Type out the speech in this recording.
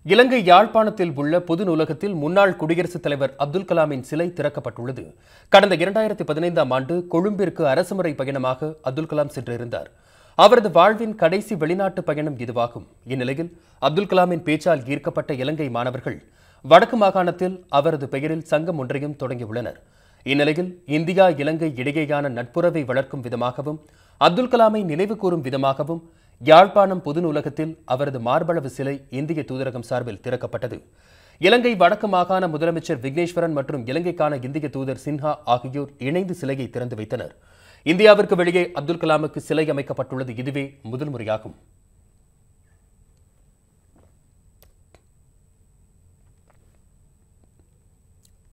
இலங்கை யாழ்ப்பாணத்தில் உள்ள பொது நூலகத்தில் முன்னாள் குடியரசுத் தலைவர் அப்துல் கலாமின் சிலை திறக்கப்பட்டுள்ளது கடந்த இரண்டாயிரத்தி பதினைந்தாம் ஆண்டு கொழும்பிற்கு அரசுமுறை பயணமாக அப்துல் கலாம் சென்றிருந்தார் அவரது வாழ்வின் கடைசி வெளிநாட்டு பயணம் இதுவாகும் இந்நிலையில் அப்துல் கலாமின் பேச்சால் ஈர்க்கப்பட்ட இலங்கை மாணவர்கள் வடக்கு மாகாணத்தில் அவரது பெயரில் சங்கம் ஒன்றையும் தொடங்கியுள்ளனர் இந்நிலையில் இந்தியா இலங்கை இடையேயான நட்புறவை வளர்க்கும் விதமாகவும் அப்துல் கலாமை நினைவு கூறும் விதமாகவும் யாழ்ப்பாணம் பொது நூலகத்தில் அவரது மார்பளவு சிலை இந்திய தூதரகம் சார்பில் திறக்கப்பட்டது இலங்கை வடக்கு மாகாண முதலமைச்சர் விக்னேஸ்வரன் மற்றும் இலங்கைக்கான இந்திய தூதர் சின்ஹா ஆகியோர் இணைந்து சிலையை திறந்து வைத்தனர் இந்தியாவிற்கு வெளியே அப்துல் கலாமுக்கு சிலை அமைக்கப்பட்டுள்ளது இதுவே முதல் முறையாகும்